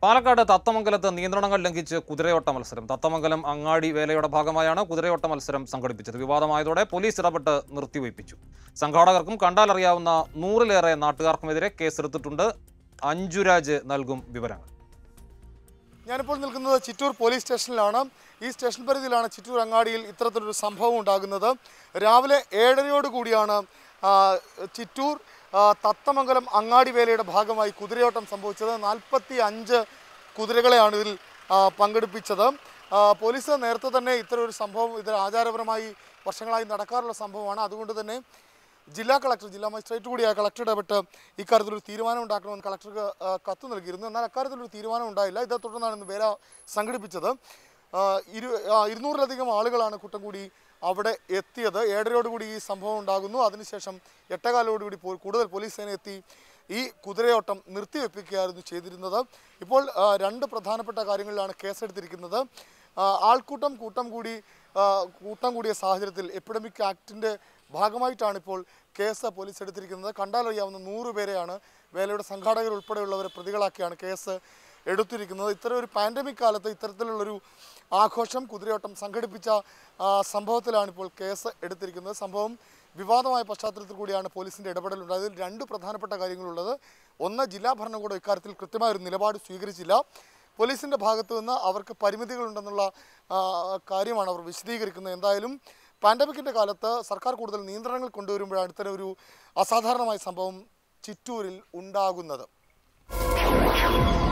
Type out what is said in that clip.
പാലക്കാട് തത്തമംഗലത്ത് നിയന്ത്രണങ്ങൾ ലംഘിച്ച് കുതിരയോട്ട മത്സരം തത്തമംഗലം അങ്ങാടി വേലയുടെ ഭാഗമായാണ് കുതിരയോട്ട മത്സരം സംഘടിപ്പിച്ചത് വിവാദമായതോടെ പോലീസ് ഇടപെട്ട് നിർത്തിവയ്പ്പിച്ചു സംഘാടകർക്കും കണ്ടാലറിയാവുന്ന നൂറിലേറെ നാട്ടുകാർക്കുമെതിരെ കേസെടുത്തിട്ടുണ്ട് അഞ്ജുരാജ് നൽകും വിവരങ്ങൾ ഞാനിപ്പോൾ നിൽക്കുന്നത് ചിറ്റൂർ പോലീസ് സ്റ്റേഷനിലാണ് ഈ സ്റ്റേഷൻ പരിധിയിലാണ് ചിറ്റൂർ അങ്ങാടിയിൽ ഇത്തരത്തിലൊരു സംഭവം ഉണ്ടാകുന്നത് രാവിലെ ഏഴരയോട് കൂടിയാണ് ആ, ചിറ്റൂർ ആ, തത്തമംഗലം അങ്ങാടി വേലയുടെ ഭാഗമായി കുതിരയോട്ടം സംഭവിച്ചത് നാൽപ്പത്തി അഞ്ച് കുതിരകളെയാണ് ഇതിൽ ആ, പങ്കെടുപ്പിച്ചത് ആ, പോലീസ് നേരത്തെ തന്നെ ഇത്തരം ഒരു സംഭവം ഇത് ആചാരപരമായി വർഷങ്ങളായി നടക്കാറുള്ള സംഭവമാണ് അതുകൊണ്ട് തന്നെ ജില്ലാ കളക്ടർ ജില്ലാ മജിസ്ട്രേറ്റ് കൂടിയായ കളക്ടർ ഇടപെട്ട് ഇക്കാര്യത്തിലൊരു തീരുമാനം ഉണ്ടാക്കണമെന്ന് കളക്ടർക്ക് ആ, കത്ത് നൽകിയിരുന്നു എന്നാൽ അക്കാര്യത്തിലൊരു തീരുമാനം ഉണ്ടായില്ല ഇതേ തുടർന്നാണ് ഇന്ന് വേല സംഘടിപ്പിച്ചത് ആ, ഇരു ആ, ഇരുന്നൂറിലധികം ആളുകളാണ് കൂട്ടം കൂടി അവിടെ എത്തിയത് ഏഴരയോടുകൂടി ഈ സംഭവം ഉണ്ടാകുന്നു അതിനുശേഷം എട്ടകാലോടുകൂടി പോ- കൂടുതൽ പോലീസ് സേന എത്തി ഈ കുതിരയോട്ടം നിർത്തിവെപ്പിക്കുകയായിരുന്നു ചെയ്തിരുന്നത് ഇപ്പോൾ ആ, രണ്ട് പ്രധാനപ്പെട്ട കാര്യങ്ങളിലാണ് കേസെടുത്തിരിക്കുന്നത് ആ, ആൾക്കൂട്ടം കൂട്ടം കൂടി ആ, കൂട്ടം കൂടിയ സാഹചര്യത്തിൽ എപ്പിഡമിക് ആക്ടിൻ്റെ ഭാഗമായിട്ടാണ് ഇപ്പോൾ കേസ് പോലീസ് എടുത്തിരിക്കുന്നത് കണ്ടാലറിയാവുന്ന നൂറ് പേരെയാണ് വേലയുടെ സംഘാടകർ ഉൾപ്പെടെയുള്ളവരെ പ്രതികളാക്കിയാണ് കേസ് എടുത്തിരിക്കുന്നത് ഇത്തരം ഒരു പാൻഡമിക് കാലത്ത് ഇത്തരത്തിലുള്ളൊരു ആഘോഷം കുതിരയോട്ടം സംഘടിപ്പിച്ച ആ, സംഭവത്തിലാണ് ഇപ്പോൾ കേസ് എടുത്തിരിക്കുന്നത് സംഭവം വിവാദമായ പശ്ചാത്തലത്തിൽ കൂടിയാണ് പോലീസിൻ്റെ ഇടപെടലുണ്ടായത് ഇതിൽ രണ്ട് പ്രധാനപ്പെട്ട കാര്യങ്ങളുള്ളത് ഒന്ന് ജില്ലാ ഭരണകൂടം ഇക്കാര്യത്തിൽ കൃത്യമായ ഒരു നിലപാട് സ്വീകരിച്ചില്ല പോലീസിൻ്റെ ഭാഗത്തു നിന്ന് അവർക്ക് പരിമിതികളുണ്ടെന്നുള്ള ആ, കാര്യമാണ് അവർ വിശദീകരിക്കുന്നത് എന്തായാലും പാൻഡമിക്കിൻ്റെ കാലത്ത് സർക്കാർ കൂടുതൽ നിയന്ത്രണങ്ങൾ കൊണ്ടുവരുമ്പോഴാണ് ഇത്തരം ഒരു അസാധാരണമായ സംഭവം ചിറ്റൂരിൽ ഉണ്ടാകുന്നത്